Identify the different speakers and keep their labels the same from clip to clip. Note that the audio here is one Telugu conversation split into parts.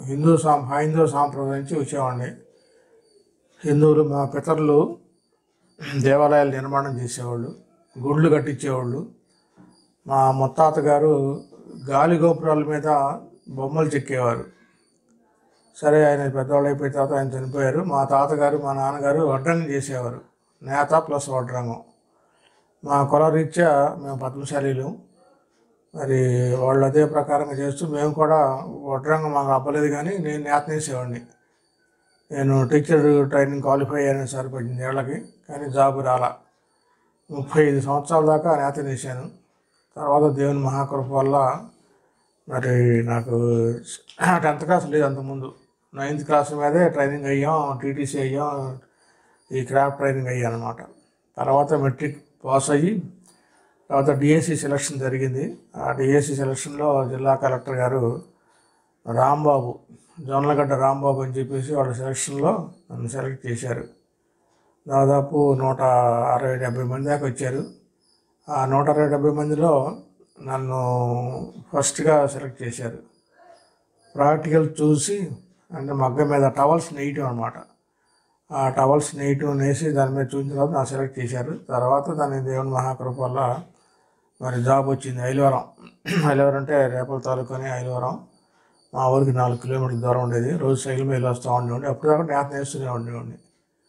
Speaker 1: హిందూ సాం హైందవ సాంప్రదాయం నుంచి వచ్చేవాడిని హిందువులు మా పితరులు దేవాలయాలు నిర్మాణం చేసేవాళ్ళు గుళ్ళు కట్టించేవాళ్ళు మా ముత్తాత గారు గాలి గోపురాల మీద బొమ్మలు చెక్కేవారు సరే ఆయన పెద్దవాళ్ళు అయిపోయిన తర్వాత ఆయన చనిపోయారు మా తాతగారు మా నాన్నగారు వడ్రంగం చేసేవారు నేత ప్లస్ వడ్రంగం మా కుల రీత్యా మేము పద్మశాలీలు మరి వాళ్ళు అదే ప్రకారంగా చేస్తూ మేము కూడా వడ్రంగం మాకు అవ్వలేదు కానీ నేను నేత వేసేవాడిని నేను టీచర్ ట్రైనింగ్ క్వాలిఫై అయ్యాను సరిపడింది ఏళ్ళకి కానీ జాబ్ రాలా ముప్పై ఐదు సంవత్సరాల దాకా నేత వేసాను తర్వాత దేవుని మహాకృప వల్ల మరి నాకు టెన్త్ క్లాస్ లేదు అంతకుముందు నైన్త్ క్లాస్ మీదే ట్రైనింగ్ అయ్యాం టీటీసీ అయ్యాం ఈ క్రాఫ్ట్ ట్రైనింగ్ అయ్యాను అనమాట తర్వాత మెట్రిక్ పాస్ అయ్యి తర్వాత డిఎస్సి సెలక్షన్ జరిగింది ఆ డిఎస్సి సెలక్షన్లో జిల్లా కలెక్టర్ గారు రాంబాబు జొన్నలగడ్డ రాంబాబు అని చెప్పేసి వాళ్ళ సెలక్షన్లో నన్ను సెలెక్ట్ చేశారు దాదాపు నూట అరవై డెబ్బై మంది దాకా వచ్చారు ఆ నూట అరవై డెబ్బై మందిలో నన్ను ఫస్ట్గా సెలెక్ట్ చేశారు ప్రాక్టికల్ చూసి అంటే మగ్గ మీద టవల్స్ నెయ్యటం అనమాట ఆ టవల్స్ నెయ్యటం నేసి దాని మీద చూసిన తర్వాత నా సెలెక్ట్ చేశారు తర్వాత దాని దేవుని మహాకృప వల్ల మరి జాబ్ వచ్చింది ఐలవరం ఐలవరం అంటే రేపల తాలూకు అని ఐలవరం మా ఊరికి నాలుగు కిలోమీటర్ల దూరం ఉండేది రోజు సైకిల్ మీద వస్తూ ఉండేవాడిని అప్పుడు దాకా నేత నేస్తూనే ఉండేవాడిని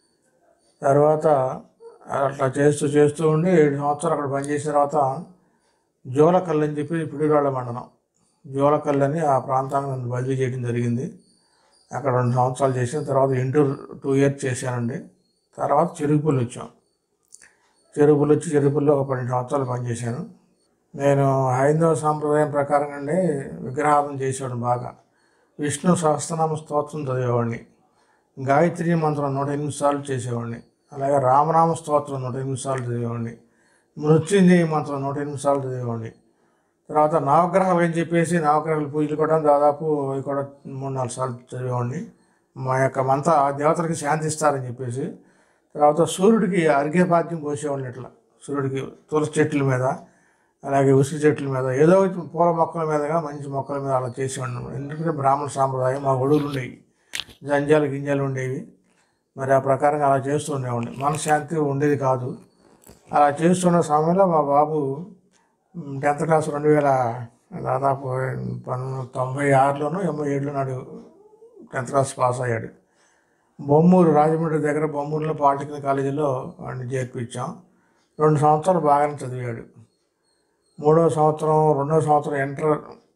Speaker 1: తర్వాత అట్లా చేస్తూ చేస్తూ ఉండి ఏడు సంవత్సరాలు అక్కడ పనిచేసిన తర్వాత జోలకల్లు అని చెప్పి పిడిరాళ్ళ మండలం జోలకల్లు అని ఆ ప్రాంతానికి నన్ను బదిలీ చేయడం జరిగింది అక్కడ రెండు సంవత్సరాలు చేసిన తర్వాత ఇంటూర్ టూ ఇయర్స్ చేశానండి తర్వాత చెరుకుపల్లి వచ్చాం చెరుకుపల్లి వచ్చి చెరుకుపల్లిలో ఒక పన్నెండు సంవత్సరాలు పనిచేశాను నేను హైందవ సాంప్రదాయం ప్రకారం అండి విగ్రహారం చేసేవాడు బాగా విష్ణు సహస్రనామ స్తోత్రం చదివేవాడిని గాయత్రి మంత్రం నూట ఎనిమిది సార్లు చేసేవాడిని అలాగే రామనామ స్తోత్రం నూట ఎనిమిది సార్లు చదివేవాడిని మృత్యుంజయ మంత్రం నూట ఎనిమిది సార్లు చదివేవాడిని తర్వాత నవగ్రహాలు అని చెప్పేసి నవగ్రహాలు పూజలు కూడా దాదాపు అవి కూడా మూడు నాలుగు సార్లు చదివేవాడిని మా యొక్క మంత ఆ దేవతలకి శాంతిస్తారని చెప్పేసి తర్వాత సూర్యుడికి అర్ఘ్యపాద్యం పోసేవాడిని ఇట్లా సూర్యుడికి తులసి చెట్ల మీద అలాగే ఉసిరి చెట్ల మీద ఏదో ఒకటి పూల మొక్కల మీదగా మంచి మొక్కల మీద అలా చేసేవాడిని ఎందుకంటే బ్రాహ్మణ సాంప్రదాయం మా ఒడుగులు ఉండేవి జంజాలు గింజాలు ఉండేవి మరి ఆ ప్రకారంగా అలా చేస్తూ ఉండేవాడిని మనశ్శాంతి ఉండేది కాదు అలా చేస్తున్న సమయంలో మా బాబు టెన్త్ క్లాస్ రెండు వేల దాదాపు పంతొమ్మిది తొంభై ఆరులోనో ఎనభై ఏడులో నాడు టెన్త్ క్లాస్ పాస్ అయ్యాడు బొమ్మూరు రాజమండ్రి దగ్గర బొమ్మూరులో పాలిటెక్నిక్ కాలేజీలో వాడిని చేర్పించాం రెండు సంవత్సరాలు బాగానే చదివాడు మూడో సంవత్సరం రెండో సంవత్సరం ఇంటర్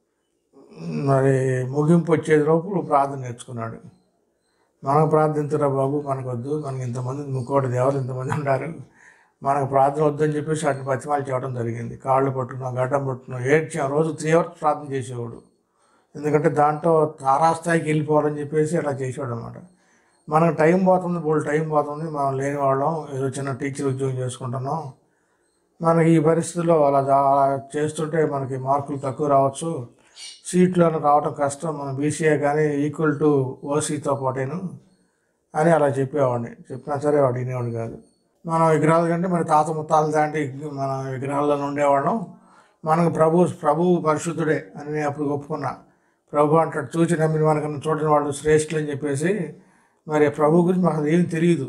Speaker 1: మరి ముగింపు వచ్చేది లోపు ప్రార్థన నేర్చుకున్నాడు మనకు ప్రార్థించరా బాబు మనకొద్దు మనకి ఇంతమంది ముక్కోటి దేవతలు ఇంతమంది ఉన్నారు మనకు ప్రార్థన వద్దని చెప్పేసి వాటిని బతిమాలు చేయడం జరిగింది కాళ్ళు పట్టుకున్నాం గడ్డం పట్టుకున్నాం ఏడ్చాం రోజు త్రీ అవర్స్ ప్రార్థన చేసేవాడు ఎందుకంటే దాంట్లో తారాస్థాయికి వెళ్ళిపోవాలని చెప్పేసి అలా చేసేవాడు అనమాట మనకు టైం పోతుంది బోల్ టైం పోతుంది మనం లేని వాళ్ళం ఏదో చిన్న టీచర్ ఉద్యోగం చేసుకుంటున్నాం మనకి ఈ పరిస్థితుల్లో అలా జా- అలా చేస్తుంటే మనకి మార్కులు తక్కువ రావచ్చు సీట్లు అని రావడం కష్టం మన బీసీఏ కానీ ఈక్వల్ టు ఓసీతో పాటేను అని అలా చెప్పేవాడిని చెప్పినా సరే వాడు వినేవాడు కాదు మనం విగ్రహాల కంటే మన తాత ముత్తాల దాంటి మన విగ్రహాల్లో ఉండేవాళ్ళం మనకు ప్రభు ప్రభు పరిశుద్ధుడే అని నేను అప్పుడు ఒప్పుకున్నా ప్రభు అంటాడు చూచి నమ్మిన మనకన్నా చూడని వాళ్ళు శ్రేష్ఠులు అని చెప్పేసి మరి ప్రభు గురించి మాకు ఏం తెలియదు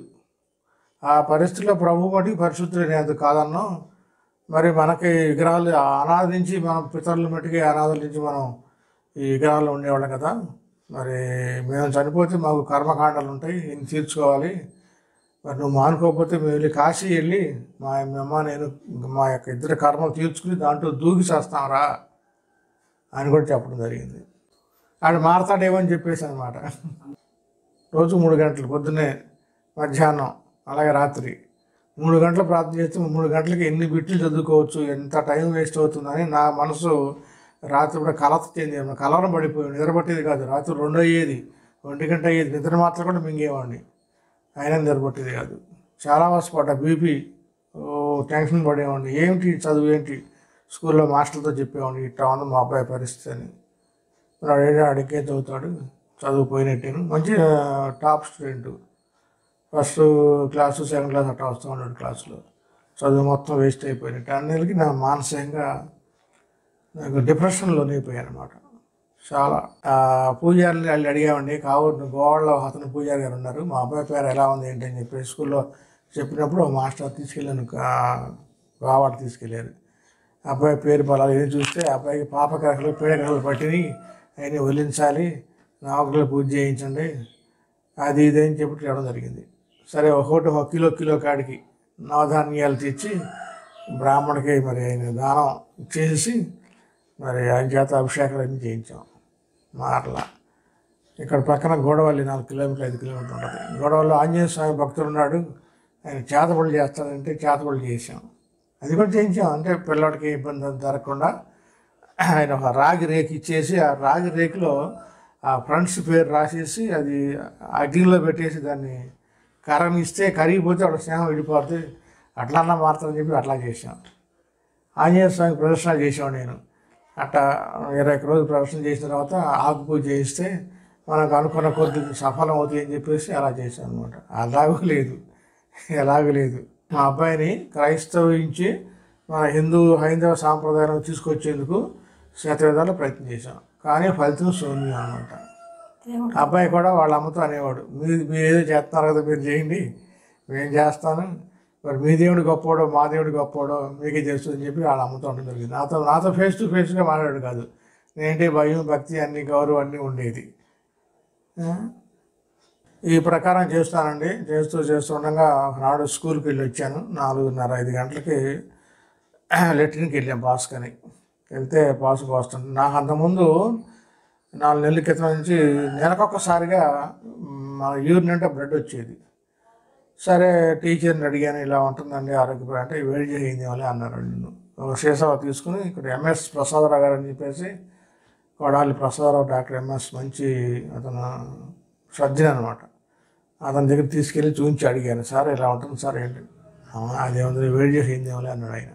Speaker 1: ఆ పరిస్థితిలో ప్రభు మటుకు పరిశుద్ధుడు నేను కాదన్నాం మరి మనకి విగ్రహాలు అనాథ నుంచి మన పితరుల మట్టుకి అనాథల నుంచి మనం ఈ విగ్రహాల్లో ఉండేవాళ్ళం కదా మరి మేము చనిపోతే మాకు కర్మకాండాలు ఉంటాయి ఇన్ని తీర్చుకోవాలి మరి నువ్వు మానుకోకపోతే మేము వెళ్ళి కాశీ వెళ్ళి మా మీ అమ్మ నేను మా యొక్క ఇద్దరు కర్మలు తీర్చుకుని దాంట్లో దూకి చేస్తాంరా అని కూడా చెప్పడం జరిగింది ఆడు మారతాడేమో అని చెప్పేసి అనమాట రోజు మూడు గంటలు పొద్దున్నే మధ్యాహ్నం అలాగే రాత్రి మూడు గంటలు ప్రార్థన చేస్తే మూడు గంటలకి ఎన్ని బిట్లు చదువుకోవచ్చు ఎంత టైం వేస్ట్ అవుతుందని నా మనసు రాత్రి కూడా కలత చెంది కలవరం పడిపోయి నిద్రపట్టేది కాదు రాత్రి రెండు అయ్యేది ఒంటి గంట అయ్యేది నిద్ర మాత్రం కూడా మింగేవాడిని అయినా నిద్రపట్టేది కాదు చాలా వసపడ్డా బీపీ టెన్షన్ పడేవాడిని ఏమిటి చదువు ఏంటి స్కూల్లో మాస్టర్తో చెప్పేవాడిని ఇట్లా ఉంది మా అబ్బాయి పరిస్థితి అని మరి అడిగే అడిగే చదువుతాడు చదువు పోయినట్టేను మంచి ఆ, top student first class second class అట్లా వస్తూ ఉన్నాడు క్లాసులో చదువు మొత్తం వేస్ట్ అయిపోయినట్టు అన్నిటికీ నా మానసికంగా నాకు డిప్రెషన్లో అయిపోయాను అనమాట చాలా ఆ, పూజారిని వాళ్ళు అడిగామండి కావూరు గోవాడలో అతను పూజారి గారు ఉన్నారు మా అబ్బాయి పేరు ఎలా ఉంది ఏంటి అని చెప్పి స్కూల్లో చెప్పినప్పుడు ఓ మాస్టర్ తీసుకెళ్ళాను గోవాడ తీసుకెళ్ళారు అబ్బాయి పేరు పొలాలు ఏం చూస్తే అబ్బాయికి పాపకరకలు పీడకలు పట్టిని ఆయన వదిలించాలి నవగ్రహాలు పూజ చేయించండి అది ఇది అని చెప్పి చెప్పడం జరిగింది సరే ఒకటి ఒక కిలో కిలో కాడికి నవధాన్యాలు తెచ్చి బ్రాహ్మణికి మరి ఆయన దానం చేసి మరి ఆయన చేత అభిషేకాలు అన్నీ చేయించాం మార్లా ఇక్కడ పక్కన గోడవల్లి నాలుగు కిలోమీటర్లు ఐదు కిలోమీటర్లు ఉంటుంది గోడవల్లి ఆంజనేయ స్వామి భక్తుడు ఉన్నాడు ఆయన చేతబడులు చేస్తాడంటే చేతబడులు చేసాం అది కూడా చేయించాం అంటే పిల్లడికి ఇబ్బంది జరగకుండా ఆయన ఒక రాగి రేకు ఇచ్చేసి ఆ రాగి రేకులో ఆ ఫ్రెండ్స్ పేరు రాసేసి అది అగ్నిలో పెట్టేసి దాన్ని కరం ఇస్తే కరిగిపోతే వాడు స్నేహం విడిపోతుంది అట్లన్నా మారుతుందని చెప్పి అట్లా చేశాం ఆంజనేయ స్వామి ప్రదర్శన చేసాం నేను అట్లా ఇరవై ఒక్క రోజులు ప్రదర్శన చేసిన తర్వాత ఆకు పూజ చేయిస్తే మనకు అనుకున్న కొద్ది సఫలం అవుతాయి అని చెప్పేసి అలా చేశాను అనమాట అలాగూ లేదు ఎలాగూ లేదు మా అబ్బాయిని క్రైస్తవించి మన హిందూ హైందవ సాంప్రదాయం తీసుకొచ్చేందుకు శతవిధాలు ప్రయత్నం చేశాం కానీ ఫలితం శూన్యం అనమాట
Speaker 2: దేవుడు
Speaker 1: అబ్బాయి కూడా వాళ్ళ అమ్మతో అనేవాడు మీరు మీరు ఏదో చేస్తున్నారు కదా మీరు చేయండి నేను చేస్తాను మరి మీ దేవుడు గొప్పోడో మా దేవుడు గొప్పోడో మీకే తెలుస్తుంది అని చెప్పి వాళ్ళ అమ్మతో ఉండడం జరిగింది నాతో నాతో ఫేస్ టు ఫేస్గా మాట్లాడాడు కాదు నేనంటే భయం భక్తి అన్ని గౌరవం అన్నీ ఉండేది ఆ? ఈ ప్రకారం చేస్తానండి చేస్తూ చేస్తూ ఉండగా ఒకనాడు స్కూల్కి వెళ్ళి వచ్చాను నాలుగున్నర ఐదు గంటలకి లెట్రిన్కి వెళ్ళాం బాస్కని వెళ్తే పాసు పోస్తాను నాకు అంతకుముందు నాలుగు నెలల క్రితం నుంచి నెలకొకసారిగా మన యూరిన్ అంటే బ్లడ్ వచ్చేది సరే టీచర్ని అడిగాను ఇలా ఉంటుందండి ఆరోగ్యపరి అంటే వేడి చేయింది వాళ్ళే అన్నారు నన్ను ఒక సీసా తీసుకుని ఇక్కడ ఎంఎస్ ప్రసాదరావు గారు అని చెప్పేసి కొడాలి ప్రసాదరావు డాక్టర్ ఎంఎస్ మంచి అతను సర్జన్ అనమాట అతని దగ్గర తీసుకెళ్ళి చూపించి అడిగాను సార్ ఇలా ఉంటుంది సార్ ఏంటి "అవునా, అదేముంది వేడి చేసింది ఏమలే అన్నాడు ఆయన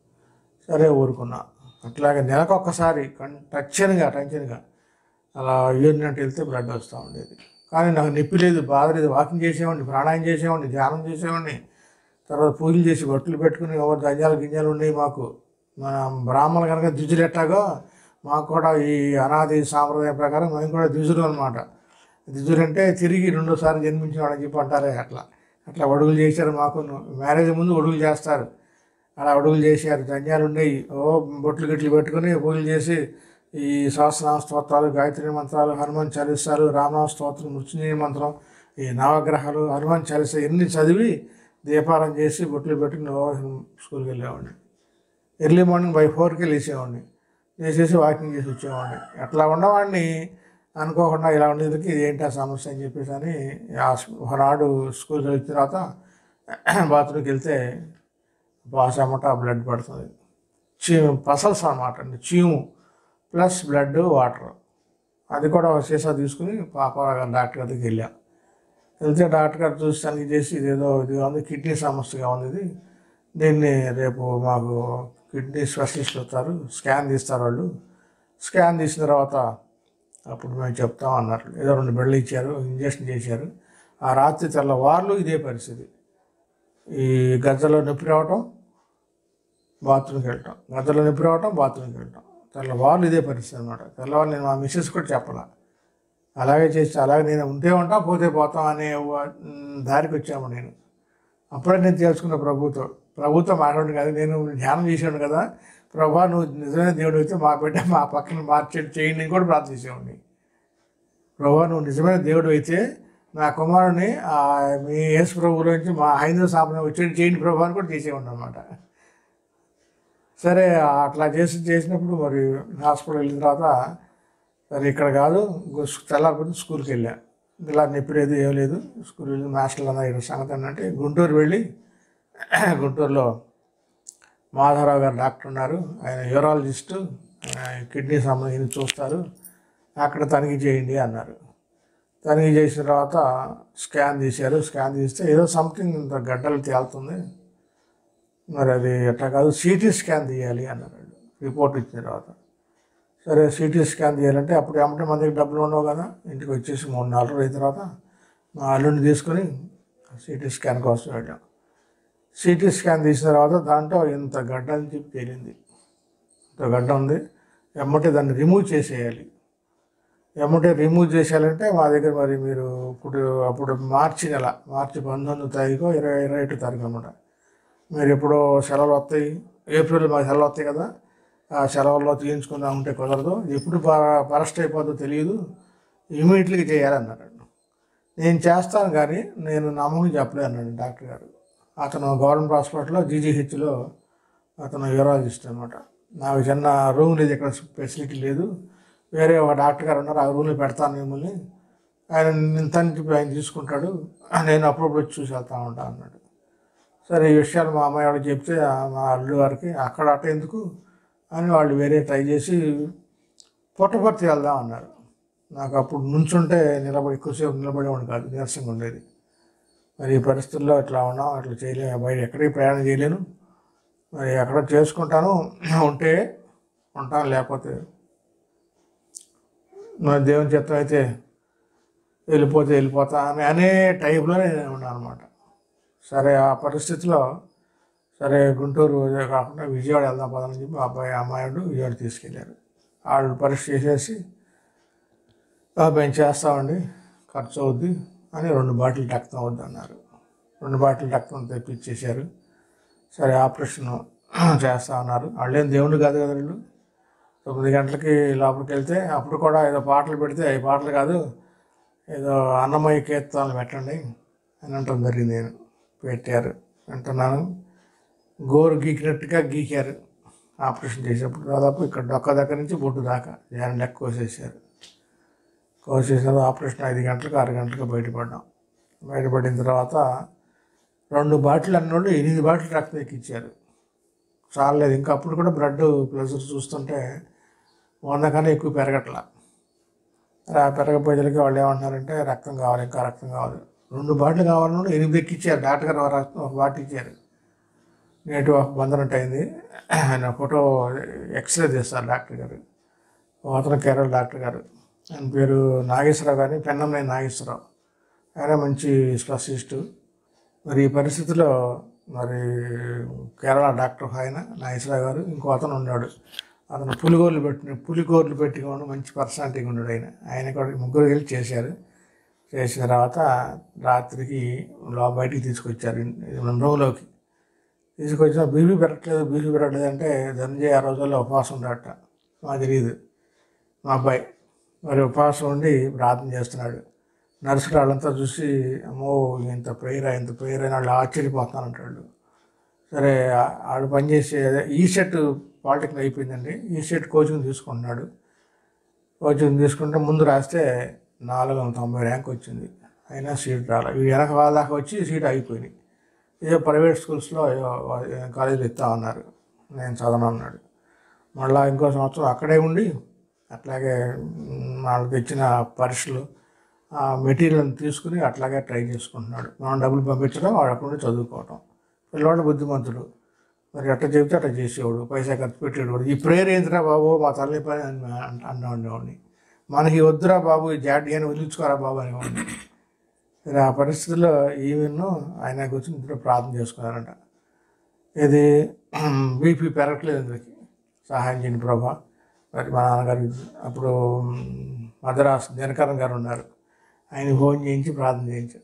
Speaker 1: సరే ఊరుకున్నా అట్లాగే నెలకు ఒక్కసారి కన్ టెన్షన్గా టెన్షన్గా అలా యూరిన్ అంటే వెళ్తే బ్లడ్ వస్తూ ఉండేది కానీ నాకు నొప్పి లేదు బాధ లేదు వాకింగ్ చేసేవాడిని ప్రాణాయం చేసేవాడిని ధ్యానం చేసేవాడిని తర్వాత పూజలు చేసి బట్టలు పెట్టుకుని ఎవరు దంజాలు గింజాలు ఉన్నాయి మాకు మన బ్రాహ్మణులు కనుక ద్విజులు ఎట్టాగో మాకు కూడా ఈ అనాది సాంప్రదాయం ప్రకారం మేము కూడా ద్విజులు అనమాట ద్విజులు అంటే తిరిగి రెండోసారి జన్మించినాడని చెప్పి అంటారే అట్లా అట్లా అడుగులు చేశారు మాకు మ్యారేజ్ ముందు అడుగులు చేస్తారు అలా అడుగులు చేశారు ధన్యాలు ఉండేవి ఓ బొట్లు గిట్లు పెట్టుకుని పూజలు చేసి ఈ సహస్రనామ స్తోత్రాలు గాయత్రి మంత్రాలు హనుమాన్ చాలీసాలు రామనామ స్తోత్రం మృత్యుంజయ మంత్రం ఈ నవగ్రహాలు హనుమాన్ చాలీస ఎన్ని చదివి దీపారం చేసి బొట్లు పెట్టుకుని ఓ స్కూల్కి వెళ్ళేవాడిని ఎర్లీ మార్నింగ్ బై ఫోర్కి లేచేవాడిని లేచేసి వాకింగ్ చేసి వచ్చేవాడిని అట్లా ఉన్నవాడిని అనుకోకుండా ఇలా ఉండేందుకు ఇది ఏంటి ఆ సమస్య అని చెప్పేసి అని ఆ స్కూ- ఒకనాడు స్కూల్కి వెళ్ళిన తర్వాత బాత్రూమ్కి వెళ్తే బాస్ అమ్మట బ్లడ్ పడుతుంది చీము పసల్స్ అనమాట అండి చీము ప్లస్ బ్లడ్ వాటర్ అది కూడా ఒక సీసా తీసుకుని పాప డాక్టర్ దగ్గరికి వెళ్ళా వెళ్తే డాక్టర్ గారు చూసి తనిఖీ చేసి ఇదేదో ఇది ఉంది కిడ్నీ సమస్యగా ఉంది ఇది దీన్ని రేపు మాకు కిడ్నీ స్పెషలిస్ట్ వస్తారు స్కాన్ తీస్తారు వాళ్ళు స్కాన్ తీసిన తర్వాత అప్పుడు మేము చెప్తాం అన్నారు ఏదో రెండు బెళ్ళు ఇచ్చారు ఇంజక్షన్ చేశారు ఆ రాత్రి తెల్లవార్లు ఇదే పరిస్థితి ఈ గజ్జలో నొప్పి రావటం బాత్రూమ్కి వెళ్ళటం గజ్జలో నొప్పి రావటం బాత్రూమ్కి వెళ్ళటం తెల్లవార్లు ఇదే పరిస్థితి అనమాట తెల్లవారు నేను మా మిస్సెస్ కూడా చెప్పాల అలాగే చేసి అలాగే నేను ఉంటే ఉంటాం పోతే పోతాం అనే వ- మ్, దారికి వచ్చాము నేను అప్పుడే నేను తెలుసుకున్న ప్రభుతో ప్రభుతో మాట్లాడు కదా నేను ధ్యానం చేసాను కదా ప్రభా నువ్వు నిజమైన దేవుడు అయితే మా బిడ్డ మా పక్కన మార్చేది చేయండి అని కూడా ప్రార్థించేవాడిని ప్రభా నువ్వు నిజమైన దేవుడు అయితే నా కుమారుని ఆ, మీ యేసు ప్రభులోంచి మా హైందవ సాంప్రదాయం వచ్చేది చేయండి ప్రభా అని కూడా చేసేవాడిని అనమాట సరే అట్లా చేసి చేసినప్పుడు మరి హాస్పిటల్ వెళ్ళిన తర్వాత సరే ఇక్కడ కాదు తెల్లారిపోతే స్కూల్కి వెళ్ళా ఇలా నొప్పి లేదు ఏం లేదు స్కూల్ వెళ్ళి మాస్టర్లు అన్న ఇక్కడ సంగతి ఏంటంటే గుంటూరు వెళ్ళి గుంటూరులో మాధవరావు గారు డాక్టర్ ఉన్నారు ఆయన యూరాలజిస్టు కిడ్నీ సంబంధించి చూస్తారు అక్కడ తనిఖీ చేయండి అన్నారు తనిఖీ చేసిన తర్వాత స్కాన్ తీశారు స్కాన్ తీస్తే ఏదో సంథింగ్ ఇంత గడ్డలు తేలుతుంది మరి అది ఎట్లా కాదు సిటీ స్కాన్ తీయాలి అన్నారు వాళ్ళు. రిపోర్ట్ ఇచ్చిన తర్వాత సరే సిటీ స్కాన్ తీయాలంటే అప్పుడు ఏమంటే మన దగ్గర డబ్బులు ఉండవు కదా ఇంటికి వచ్చేసి మూడు నాలుగు రోజుల తర్వాత మా అల్లుడిని తీసుకొని సిటీ స్కాన్ కోసం వెళ్ళాం సిటీ స్కాన్ తీసిన తర్వాత దాంట్లో ఇంత గడ్డ అని చెప్పి తేలింది ఇంత గడ్డ ఉంది ఎమ్మటే దాన్ని రిమూవ్ చేసేయాలి ఏమంటే రిమూవ్ చేసేయాలంటే మా దగ్గర మరి మీరు ఇప్పుడు అప్పుడు మార్చి నెల మార్చి పంతొమ్మిదో తారీఖు ఇరవై ఇరవై ఒకటో తారీఖు అనమాట మీరు ఎప్పుడో సెలవులు వస్తాయి ఏప్రిల్ మాకు సెలవు వస్తాయి కదా ఆ సెలవుల్లో తీయించుకుందాం ఉంటే కుదరదు ఎప్పుడు పరస్ట్ అయిపోతుందో తెలియదు ఇమీడియట్గా చేయాలన్నారు నేను చేస్తాను కానీ నేను నమ్మకం చెప్పలేదు అన్నాడు డాక్టర్ గారు అతను గవర్నమెంట్ హాస్పిటల్లో జీజీహెచ్లో అతను యూరాలజిస్ట్ అనమాట నాకు చిన్న రూమ్ లేదు ఇక్కడ ఫెసిలిటీ లేదు వేరే ఒక డాక్టర్ గారు ఉన్నారు ఆ రూమ్లో పెడతాను మిమ్మల్ని ఆయన ఇంతని ఆయన తీసుకుంటాడు నేను అప్పుడప్పుడు వచ్చి చూసి వెళ్తా ఉంటా అన్నాడు సరే ఈ విషయాలు మా అమ్మాయి వాళ్ళకి చెప్తే ఆ మా అల్లు గారికి అక్కడ అట ఎందుకు అని వాళ్ళు వేరే ట్రై చేసి పుట్టపర్తి వెళ్దాం అన్నారు నాకు అప్పుడు నుంచుంటే నిలబడి ఎక్కువసేపు నిలబడేవాడు కాదు నీరసంగా ఉండేది మరి ఈ పరిస్థితుల్లో ఇట్లా ఉన్నాం అట్లా చేయలేము బయట ఎక్కడికి ప్రయాణం చేయలేను మరి ఎక్కడ చేసుకుంటాను ఉంటే ఉంటాను లేకపోతే మరి దేవుని చిత్తం అయితే వెళ్ళిపోతే వెళ్ళిపోతా అని అనే టైప్లో నేను ఉన్నాను అనమాట సరే ఆ పరిస్థితిలో సరే గుంటూరు కాకుండా విజయవాడ వెళ్దాం పదని చెప్పి అబ్బాయి అమ్మాయిడు విజయవాడ తీసుకెళ్ళారు వాళ్ళు పరీక్ష చేసేసి మేము చేస్తామండి ఖర్చు అవుద్ది అని రెండు బాటిల్ రక్తం అవుద్ది అన్నారు రెండు బాటిల్ రక్తం తెప్పించేశారు సరే ఆపరేషన్ చేస్తా అన్నారు వాళ్ళేం దేవుడు కాదు కదా వీళ్ళు తొమ్మిది గంటలకి లోపలికి వెళ్తే అప్పుడు కూడా ఏదో పాటలు పెడితే ఈ పాటలు కాదు ఏదో అన్నమయ్య కీర్తనలు పెట్టండి అని అంటాం జరిగింది నేను పెట్టారు అంటున్నాను గోరు గీకినట్టుగా గీకారు ఆపరేషన్ చేసేప్పుడు దాదాపు ఇక్కడ డొక్క దగ్గర నుంచి బొడ్డు దాకా జాన్ లెక్క కోసేసారు కోసేసిన ఆపరేషన్ ఐదు గంటలకు ఆరు గంటలకు బయటపడ్డాం బయటపడిన తర్వాత రెండు బాటిల్ అన్నోళ్ళు ఎనిమిది బాటిల్ రక్తం ఎక్కించారు చాలలేదు ఇంకా అప్పుడు కూడా బ్లడ్ ప్రెషర్ చూస్తుంటే వంద కన్నా ఎక్కువ పెరగట్లా ఆ పెరగపోయేసరికి వాళ్ళు ఏమంటున్నారంటే రక్తం కావాలి ఇంకా రక్తం కావాలి రెండు బాటిల్ కావాలన్నా ఎనిమిది ఎక్కిచ్చారు డాక్టర్ గారు రక్తం ఒక బాటిల్ ఇచ్చారు నేటి ఒక బంధనట్టు అయింది ఆయన ఫోటో ఎక్స్రే తీస్తారు డాక్టర్ గారు అతను కేరళ డాక్టర్ గారు ఆయన పేరు నాగేశ్వరరావు కానీ పెన్నంనేని నాగేశ్వరరావు ఆయన మంచి స్పెషలిస్టు మరి ఈ పరిస్థితిలో మరి కేరళ డాక్టర్ ఆయన నాగేశ్వరరావు గారు ఇంకో అతను ఉన్నాడు అతను పులిగోర్లు పెట్టిన పులిగోర్లు పెట్టుకోవడం మంచి పర్సనాలిటీగా ఉన్నాడు ఆయన ఆయన కూడా ముగ్గురు వెళ్ళి చేశారు చేసిన తర్వాత రాత్రికి లో బయటికి తీసుకొచ్చారు రూమ్లోకి తీసుకొచ్చిన బీపీ పెరగట్లేదు బీపీ పెరగట్లేదు అంటే ధనంజయ్ ఆ రోజుల్లో ఉపవాసం ఉండట మాకు తెలియదు మా అబ్బాయి మరి ఉపవాసం ఉండి ప్రార్థన చేస్తున్నాడు నర్సులు వాళ్ళంతా చూసి అమ్మో ఇంత ప్రేయర్ ఇంత ప్రేయర్ అని వాళ్ళు ఆశ్చర్యపోతానంటాడు సరే ఆ- ఆడు పనిచేసే ఈ సెట్ పాలిటెక్నిక్ అయిపోయిందండి ఈ సెట్ కోచింగ్ తీసుకుంటున్నాడు కోచింగ్ తీసుకుంటే ముందు రాస్తే నాలుగు వందల తొంభై ర్యాంక్ వచ్చింది అయినా సీట్ రాలే ఈ వెనక వాళ్ళ దాకా వచ్చి సీట్ అయిపోయినాయి ఏదో ప్రైవేట్ స్కూల్స్లో కాలేజీలో ఇస్తా ఉన్నారు నేను చదవను అన్నాడు మళ్ళా ఇంకో సంవత్సరం అక్కడే ఉండి అట్లాగే మ్, వాళ్ళకి ఇచ్చిన పరీక్షలు ఆ మెటీరియల్ తీసుకుని అట్లాగే ట్రై చేసుకుంటున్నాడు మనం డబ్బులు పంపించడం వాడు అక్కడ నుండి చదువుకోవటం పిల్లవాడు బుద్ధిమంతుడు మరి అట్లా చెబితే అట్లా చేసేవాడు పైసా ఖర్చు పెట్టేవాడు ఈ ప్రేయర్ ఏంటిరా బాబు మా తల్లి పని అని అన్- అన్నా ఉండేవాడిని మనకి వద్దురా బాబు ఈ జాటి అని వదిలించుకోరా బాబు అనేవాడిని మరి ఆ పరిస్థితుల్లో ఈవెన్ ఆయన కూర్చొని ఇద్దరు ప్రార్థన చేసుకున్నారంట ఇది బీపీ పెరగట్లేదు అందరికి సహాయం చేయని ప్రభా మరి మా నాన్నగారు అప్పుడు మ్, మద్రాసు దినకరన్ గారు ఉన్నారు ఆయన ఫోన్ చేయించి ప్రార్థన చేయించారు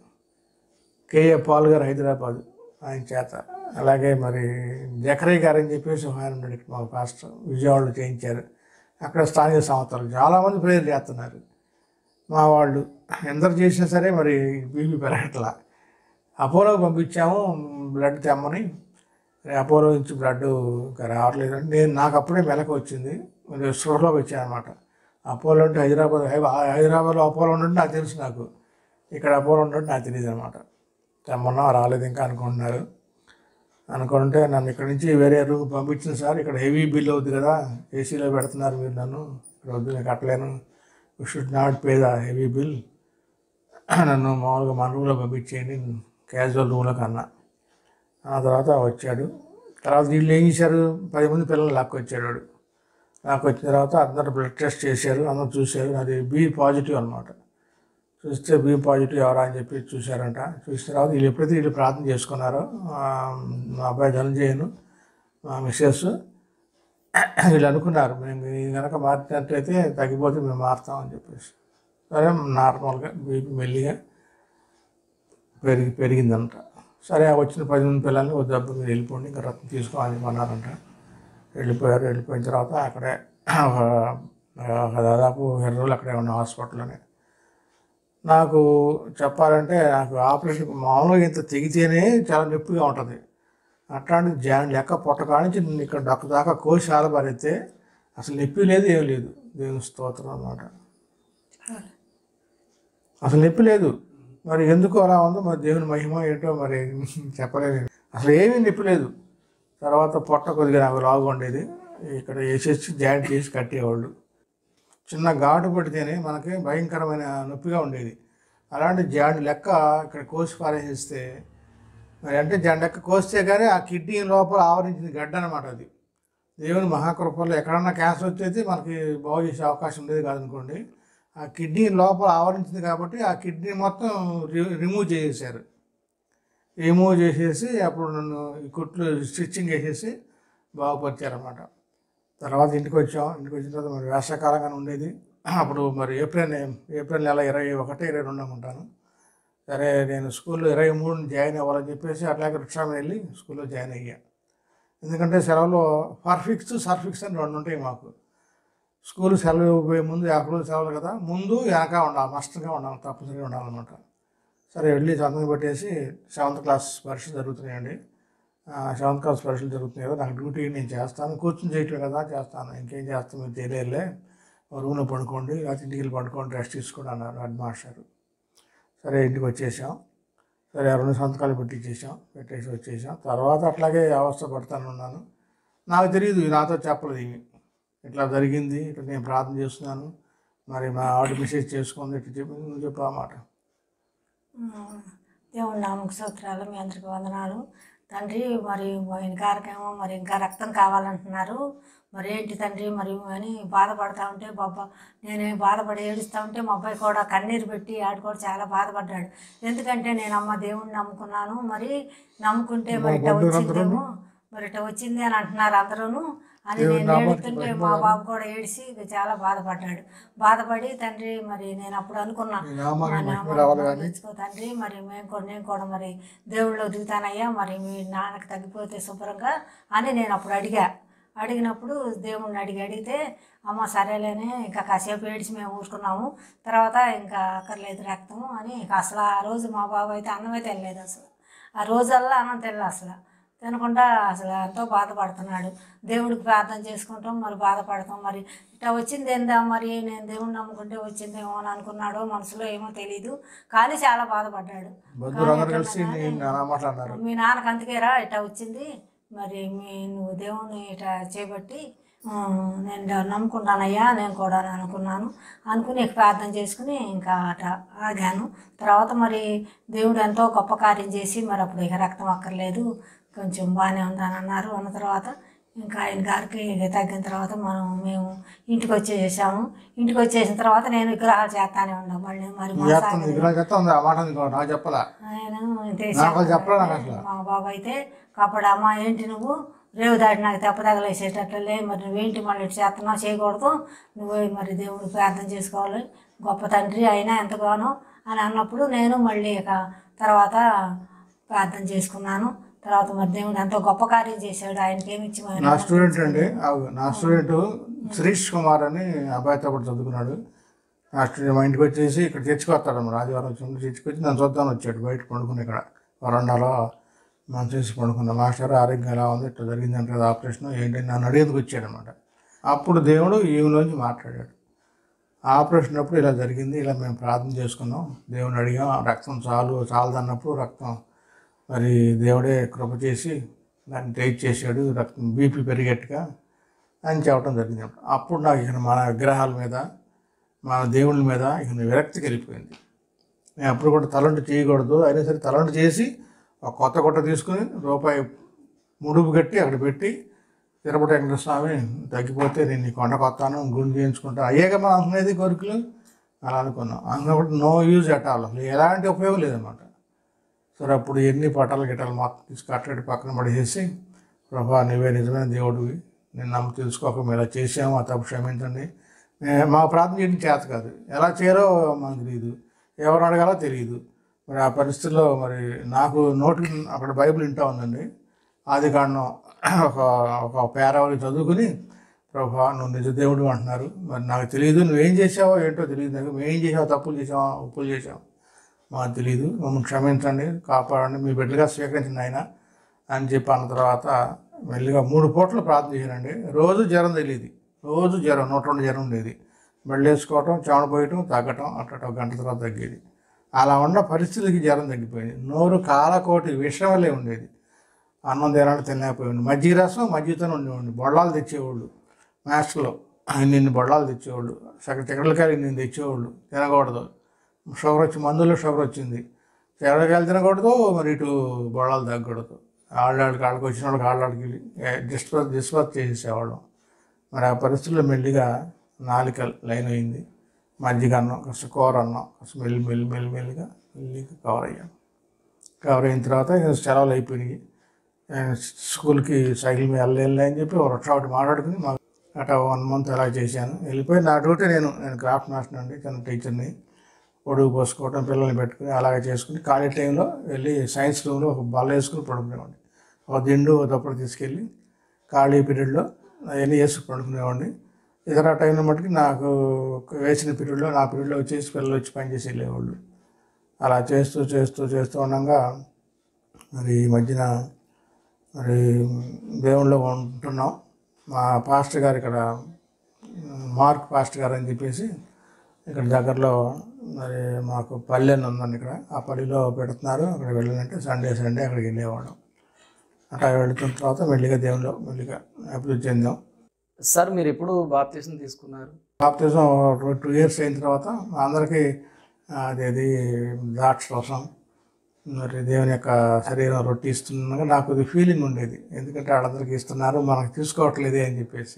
Speaker 1: కేఏ పాల్ గారు హైదరాబాద్ ఆయన చేత అలాగే మరి జకరయ్య గారు అని చెప్పేసి ఒక ఆయన ఉన్నాడు ఇక్కడ మా పాస్టర్ విజయవాడలో చేయించారు అక్కడ స్థానిక సంస్థలు చాలామంది ప్రేయర్ చేస్తున్నారు మా వాళ్ళు ఎందరు చేసినా సరే మరి బీపీ పెరగట్లా అపోలోకి పంపించాము బ్లడ్ తెమ్మని మరి అపోలో నుంచి బ్లడ్ ఇంకా రావట్లేదు అంటే నేను నాకు అప్పుడే మెలకు వచ్చింది మరి స్పృహలోకి వచ్చాను అనమాట అపోలో అంటే హైదరాబాద్ హై- హైదరాబాద్లో అపోలో ఉండండి నాకు తెలుసు నాకు ఇక్కడ అపోలో ఉండండి నాకు తెలియదు అనమాట తెమ్మన్నా రాలేదు ఇంకా అనుకుంటున్నారు అనుకుంటే నన్ను ఇక్కడ నుంచి వేరే రూమ్ పంపించిన సార్ ఇక్కడ హెవీ బిల్ అవుద్ది కదా ఏసీలో పెడుతున్నారు మీరు నన్ను ఇక్కడ వద్దు నేను కట్టలేను you should not pay the heavy bill నన్ను మామూలుగా మన రూమ్లో పంపించేయండి క్యాజువల్ రూమ్లో కన్నా ఆ తర్వాత వచ్చాడు తర్వాత వీళ్ళు ఏం చేశారు పది మంది పిల్లలు లాక్కొచ్చాడు వాడు లాక్కొచ్చిన తర్వాత అందరు బ్లడ్ టెస్ట్ చేశారు అందరూ చూశారు అది బి పాజిటివ్ అనమాట చూస్తే బి పాజిటివ్ ఎవరా అని చెప్పి చూశారంట చూసిన తర్వాత వీళ్ళు ఎప్పుడైతే వీళ్ళు ప్రార్థన చేసుకున్నారో ఆ, మా అబ్బాయి ధనంజయను మా మిస్సెస్ వీళ్ళు అనుకున్నారు మేము ఇది కనుక మార్చినట్లయితే తగ్గిపోతే మేము మారుతామని చెప్పేసి సరే నార్మల్గా బీపీ మెల్లిగా పెరిగి పెరిగిందంట సరే ఆ వచ్చిన పది మంది పిల్లల్ని ఒక దెబ్బ మీరు వెళ్ళిపోండి ఇంకా రక్తం తీసుకోవాలి అన్నారంట వెళ్ళిపోయారు వెళ్ళిపోయిన తర్వాత అక్కడే ఒక దాదాపు ఇరవై రోజులు అక్కడే ఉన్న హాస్పిటల్లోనే నాకు చెప్పాలంటే నాకు ఆపరేషన్ మామూలుగా ఇంత తెగితేనే చాలా నొప్పిగా ఉంటుంది అట్లాంటి జాన్ లెక్క పొట్టకాడ నుంచి నేను ఇక్కడ డొక్క దాకా కోసి ఆలబరితే అసలు నొప్పి లేదు ఏం లేదు దేవుని స్తోత్రం అన్నమాట అసలు నొప్పి లేదు మరి ఎందుకు అలా ఉందో మరి దేవుని మహిమ ఏంటో మరి చెప్పలేదు అసలు ఏమీ నొప్పి లేదు తర్వాత పొట్ట కొద్దిగా నాకు లాగా ఉండేది ఇక్కడ వేసేసి జాయింట్ చేసి కట్టేవాళ్ళు చిన్న ఘాటు పడితేనే మనకి భయంకరమైన నొప్పిగా ఉండేది అలాంటి జాండ్ లెక్క ఇక్కడ కోసి పారేసేస్తే మరి అంటే జాండ్ లెక్క కోస్తే కానీ ఆ కిడ్నీ లోపల ఆవరించింది గడ్డ అనమాట అది దేవుని మహాకృపల్లో ఎక్కడన్నా క్యాన్సర్ వచ్చేది మనకి బాగు చేసే అవకాశం ఉండేది కాదనుకోండి ఆ కిడ్నీ లోపల ఆవరించింది కాబట్టి ఆ కిడ్నీ మొత్తం రి- రిమూవ్ చేసేసారు రిమూవ్ చేసేసి అప్పుడు నన్ను ఈ కుట్లు స్టిచ్చింగ్ వేసేసి బాగుపరిచారన్నమాట తర్వాత ఇంటికి వచ్చాం ఇంటికి వచ్చిన తర్వాత మరి వేసవకాలంగానే ఉండేది అప్పుడు మరి ఏప్రిల్ ఏప్రిల్ నెల ఇరవై ఒకటి ఇరవై రెండు అనుకుంటాను సరే నేను స్కూల్లో ఇరవై మూడు జాయిన్ అవ్వాలని చెప్పేసి అట్లాగే రిక్షా మీద వెళ్ళి స్కూల్లో జాయిన్ అయ్యా ఎందుకంటే సెలవులో పర్ఫిక్స్ సర్ఫిక్స్ అని రెండు ఉంటాయి మాకు స్కూల్ సెలవు పోయే ముందు యాభై రోజులు సెలవులు కదా ముందు వెనక ఉండాలి మస్ట్గా ఉండాలి తప్పనిసరిగా ఉండాలన్నమాట సరే వెళ్ళి సంతకం పెట్టేసి సెవెంత్ క్లాస్ పరీక్షలు జరుగుతున్నాయండి ఆ, సెవెంత్ క్లాస్ పరీక్షలు జరుగుతున్నాయి కదా నాకు డ్యూటీ నేను చేస్తాను కూర్చుని చేయట్లేదు కదా చేస్తాను ఇంకేం చేస్తాను మీరు తెలియలే రూమ్లో పడుకోండి లేకపోతే ఇంటికి వెళ్ళి పడుకోండి రెస్ట్ తీసుకోండి అన్నారు హెడ్ మాస్టర్ సరే ఇంటికి వచ్చేసాం సరే ఆ రెండు సంతకాలు పెట్టించేసాం పెట్టేసి వచ్చేసాం తర్వాత అట్లాగే అవస్థ పడతాను ఉన్నాను నాకు తెలియదు ఇది నాతో చెప్పలేదు ఇవి ఇట్లా జరిగింది ఇట్లా నేను ప్రార్థన చేస్తున్నాను మరి మా ఆవిడ మెసేజ్ చేసుకుంది ఇట్లా చెప్పి నువ్వు చెప్పు ఆ మాట
Speaker 2: దేవుడి నామకు సూత్రాలు మీ అందరికి వందనాలు తండ్రి మరి ఆయన గారికేమో మరి ఇంకా రక్తం కావాలంటున్నారు మరి ఏంటి తండ్రి మరి అని బాధపడతా ఉంటే బాబా నేనే బాధపడి ఏడుస్తూ ఉంటే మా అబ్బాయి కూడా కన్నీరు పెట్టి ఆడు కూడా చాలా బాధపడ్డాడు ఎందుకంటే నేను అమ్మ దేవుణ్ణి నమ్ముకున్నాను మరి నమ్ముకుంటే మరి ఇట్లా వచ్చిందేమో మరి ఇట్లా వచ్చింది అని అంటున్నారు అందరూను అని నేను ఏడుతుంటే మా బాబు కూడా ఏడిసి ఇక చాలా బాధపడ్డాడు బాధపడి తండ్రి మరి నేను అప్పుడు అనుకున్నా
Speaker 1: నీ నామానికి
Speaker 2: మా
Speaker 1: మహిమ
Speaker 2: నాన్న
Speaker 1: రావాలి కానీ
Speaker 2: తెచ్చుకో తండ్రి మరి మేము కూడా నేను కూడా మరి దేవుళ్ళు దిగుతానయ్యా మరి మీ నాన్నకి తగ్గిపోతే శుభ్రంగా అని నేను అప్పుడు అడిగా అడిగినప్పుడు దేవుణ్ణి అడిగి అడిగితే అమ్మ సరేలేనే ఇంకా కాసేపు ఏడిచి మేము ఊరుకున్నాము తర్వాత ఇంకా అక్కర్లేదు రక్తం అని ఇంకా అసలు ఆ రోజు మా బాబు అయితే అన్నమే తినలేదు అసలు ఆ రోజల్లా అన్నం తినలేదు అసలు తినకుండా అసలు ఎంతో బాధపడుతున్నాడు దేవుడికి ప్రార్థన చేసుకుంటాం మరి బాధపడతాం మరి ఇట్లా వచ్చింది ఏందా మరి నేను దేవుడిని నమ్ముకుంటే వచ్చిందేమో అని అనుకున్నాడో మనసులో ఏమో తెలియదు కానీ చాలా బాధపడ్డాడు
Speaker 1: బంధువులందరూ కలిసి నేను నానా మాట అన్నారు
Speaker 2: మీ నాన్నకు అందుకేరా ఇట్లా వచ్చింది మరి మీ నువ్వు దేవుణ్ణి ఇట్లా చేపట్టి ఆ, నేను నమ్ముకుంటానయ్యా నేను కూడా అని అనుకున్నాను అనుకుని ఇక ప్రార్థన చేసుకుని ఇంకా అట ఆగాను తర్వాత మరి దేవుడు ఎంతో గొప్ప కార్యం చేసి మరి అప్పుడు ఇక రక్తం అక్కర్లేదు కొంచెం బాగానే ఉందని అన్నారు అన్న తర్వాత ఇంకా ఆయన గారికి ఇక తగ్గిన తర్వాత మనం మేము ఇంటికి వచ్చేసాము ఇంటికి వచ్చేసిన తర్వాత నేను విగ్రహాలు చేస్తానే ఉన్నాం మళ్ళీ మరి మా
Speaker 1: చేస్తుంది ఇక్కడ చెప్తా ఉంది ఆ మాట నీకు నాకు చెప్పాలా
Speaker 2: ఆయన
Speaker 1: నాకు అది చెప్పలే నాకు అసలు
Speaker 2: మా బాబు అయితే కాపాడు అమ్మ ఏంటి నువ్వు రేవు దాటి నాకు తెప్పదగలేసేటట్లే మరి నువ్వేంటి మళ్ళీ ఇటు చేస్తున్నావు చేయకూడదు నువ్వు మరి దేవుడు ప్రార్థన చేసుకోవాలి గొప్ప తండ్రి అయినా ఎంతగానో అని అన్నప్పుడు నేను మళ్ళీ ఇక తర్వాత ప్రార్థన చేసుకున్నాను తర్వాత మరి దేవుడు ఎంతో గొప్ప కార్యం చేశాడు ఆయనకి ఏమి ఇచ్చి మరి
Speaker 1: నా స్టూడెంట్ అండి అవు, నా స్టూడెంట్ శ్రీష్ కుమార్ అని అబ్బాయితో కూడా చదువుకున్నాడు నా స్టూడెంట్ మా ఇంటికి వచ్చేసి ఇక్కడ చర్చికి మన ఆదివారం వచ్చి చర్చికి వచ్చి నన్ను చూద్దామని వచ్చాడు బయట పండుకుని ఇక్కడ వరండాలో మనం చేసి పండుకున్న మాస్టర్ ఆరోగ్యం ఎలా ఉంది ఇట్లా జరిగిందంటే కదా ఆపరేషన్ ఏంటి నన్ను అడిగేందుకు వచ్చాడు అనమాట అప్పుడు దేవుడు ఈమెలోంచి మాట్లాడాడు ఆపరేషన్ అప్పుడు ఇలా జరిగింది ఇలా మేము ప్రార్థన చేసుకున్నాం దేవుని అడిగాం రక్తం చాలు చాలదన్నప్పుడు రక్తం మరి దేవుడే కృప చేసి దాన్ని టైట్ చేశాడు రక్తం బీపీ పెరిగేట్టుగా అని చెప్పడం జరిగింది అప్పుడు నాకు ఇక మన విగ్రహాల మీద మన దేవుళ్ళ మీద ఇక విరక్తికి వెళ్ళిపోయింది నేను అప్పుడు కూడా తలంటు చేయకూడదు అయినా సరే తలంటు చేసి ఒక కొత్త కొట్ట తీసుకుని రూపాయి ముడుపు కట్టి అక్కడ పెట్టి తిరుపతి వెంకటేశ్వర స్వామి తగ్గిపోతే నేను ఈ కొండ కొత్తాను గుండు చేయించుకుంటాను అయ్యాక మనం అనుకునేది కోరికలు అలా అనుకున్నాం అనుకున్నప్పుడు నో యూజ్ అట్ ఆల్ అసలు ఎలాంటి ఉపయోగం లేదన్నమాట సరే అప్పుడు ఎన్ని పటాలు గిటాలు మొత్తం తీసి కట్టడి పక్కన పడేసి ప్రభా నువ్వే నిజమైన దేవుడివి నేను నమ్ము తెలుసుకోక మేము ఇలా చేసాము ఆ తప్పు క్షమించండి మే- మా ప్రార్థన చేయడం చేత కాదు ఎలా చేయాలో మనకు తెలియదు ఎవరు అడగాలో తెలియదు మరి ఆ పరిస్థితుల్లో మరి నాకు నోటి అక్కడ బైబిల్ వింటా ఉందండి ఆది కాండం ఒక ఒక పేరావళి చదువుకుని ప్రభా నువ్వు నిజ దేవుడు అంటున్నారు మరి నాకు తెలియదు నువ్వేం చేసావో ఏంటో తెలియదు నాకు మేమేం చేసావో తప్పులు చేసావా ఉప్పులు చేసావా మాకు తెలియదు మమ్మల్ని క్షమించండి కాపాడండి మీ బిడ్డగా స్వీకరించండి ఆయన అని చెప్పి అన్న తర్వాత మెల్లిగా మూడు పూటలు ప్రార్థన చేశానండి రోజు జ్వరం తెలియదు రోజు జ్వరం నూట రెండు జ్వరం ఉండేది బెళ్ళు వేసుకోవటం చెమట పోయటం తగ్గటం అట్లా ఒక గంట తర్వాత తగ్గేది అలా ఉన్న పరిస్థితికి జ్వరం తగ్గిపోయింది నోరు కాలకోటి విషం వల్లే ఉండేది అన్నం తినాలి తినలేకపోయింది మజ్జిగ రసం మజ్జిగతో ఉండేవాడిని బొళ్ళాలు తెచ్చేవాళ్ళు మ్యాథ్స్లో నిన్ను బొళ్ళాలు తెచ్చేవాళ్ళు సగం చిక్కడలకాయలు నేను తెచ్చేవాళ్ళు తినకూడదు షుగర్ వచ్చి మందులో షుగర్ వచ్చింది చిక్కడకాయలు తినకూడదు మరి ఇటు బొళ్ళాలు తగ్గకూడదు ఆళ్ళకి ఆళ్ళకి వచ్చిన వాళ్ళకి ఆళ్ళకి డిస్పర్ డిస్పర్ చేసేసేవాళ్ళం మరి ఆ పరిస్థితుల్లో మెల్లిగా నాలిక లైన్ అయింది మజ్జిగ అన్నం కాస్త కూర అన్నం కాస్త మెల్లి మెల్లి మెల్లి మెల్లిగా మెల్లిగా కవర్ అయ్యాను కవర్ అయిన తర్వాత ఇక సెలవులు అయిపోయినాయి నేను స్కూల్కి సైకిల్ మీద వెళ్ళలే అని చెప్పి ఒక రిక్షా ఒకటి మాట్లాడుకుని మా అట్లా వన్ మంత్ అలా చేశాను వెళ్ళిపోయి నా డ్యూటీ నేను నేను క్రాఫ్ట్ మాస్టర్ అండి చిన్న టీచర్ని పొడుగు పోసుకోవడం పిల్లల్ని పెట్టుకుని అలాగే చేసుకుని ఖాళీ టైంలో వెళ్ళి సైన్స్ రూమ్లో ఒక బల్ల వేసుకుని పడుకునేవాడిని ఒక దిండు ఒక దప్పుడు తీసుకెళ్ళి ఖాళీ పీరియడ్లో అవన్నీ వేసుకుని పడుకునేవాడిని ఇతర టైంలో మట్టుకు నాకు వేసిన పీరియడ్లో నా పీరియడ్లో వచ్చేసి పిల్లలు వచ్చి పనిచేసి వెళ్ళేవాళ్ళు అలా చేస్తూ చేస్తూ చేస్తూ ఉండగా మరి ఈ మధ్యన మరి దేవుళ్ళో ఉంటున్నాం మా పాస్టర్ గారు ఇక్కడ మార్క్ పాస్టర్ గారు అని చెప్పేసి ఇక్కడ దగ్గరలో మరి మాకు పల్లె అని ఉందండి ఇక్కడ ఆ పల్లెలో పెడుతున్నారు అక్కడ వెళ్ళాలంటే సండే సండే అక్కడికి వెళ్ళేవాళ్ళం అట్లా వెళుతున్న తర్వాత మెల్లిగా దేవుళ్ళు మెల్లిగా అభివృద్ధి చెందాం
Speaker 3: సార్ మీరు ఎప్పుడు బాప్తీసం తీసుకున్నారు
Speaker 1: బాప్తిజం టూ ఇయర్స్ అయిన తర్వాత మా అందరికీ అదేది ద్రాక్ష రసం మరి దేవుని యొక్క శరీరం రొట్టి ఇస్తున్నాగా నాకు అది ఫీలింగ్ ఉండేది ఎందుకంటే వాళ్ళందరికీ ఇస్తున్నారు మనకు తీసుకోవట్లేదే అని చెప్పేసి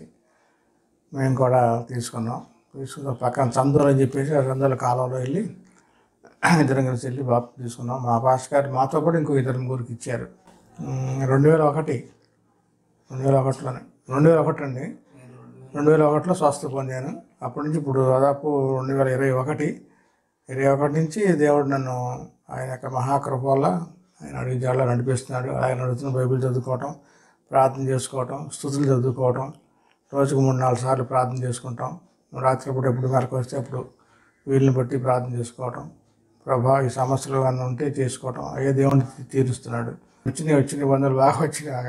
Speaker 1: మేము కూడా తీసుకున్నాం తీసుకున్న పక్కన చందులు అని చెప్పేసి ఆ చందుల కాలంలో వెళ్ళి ఇద్దరం కలిసి వెళ్ళి బాప్ తీసుకున్నాం మా పాస్ గారు మాతో కూడా ఇంకో ఇద్దరు ముగ్గురికి ఇచ్చారు ఉమ్, రెండు వేల ఒకటి రెండు వేల ఒకటిలోనే రెండు వేల ఒకటి అండి రెండు వేల ఒకటిలో స్వస్థ పొందాను అప్పటి నుంచి ఇప్పుడు దాదాపు రెండు వేల ఇరవై ఒకటి ఇరవై ఒకటి నుంచి దేవుడు నన్ను ఆయన యొక్క మహాకృప వల్ల ఆయన అడిగి జాడలో నడిపిస్తున్నాడు ఆయన అడుగుతున్న బైబిల్ చదువుకోవటం ప్రార్థన చేసుకోవటం స్థుతులు చదువుకోవటం రోజుకు మూడు నాలుగు సార్లు ప్రార్థన చేసుకుంటాం రాత్రిపూట ఎప్పుడు మేరకు వస్తే అప్పుడు వీళ్ళని బట్టి ప్రార్థన చేసుకోవటం ప్రభా ఈ సమస్యలు అన్నీ ఉంటే చేసుకోవటం అయ్యే దేవుని తీరుస్తున్నాడు వచ్చినాయి వచ్చినాయి బంధువులు బాగా వచ్చినాయి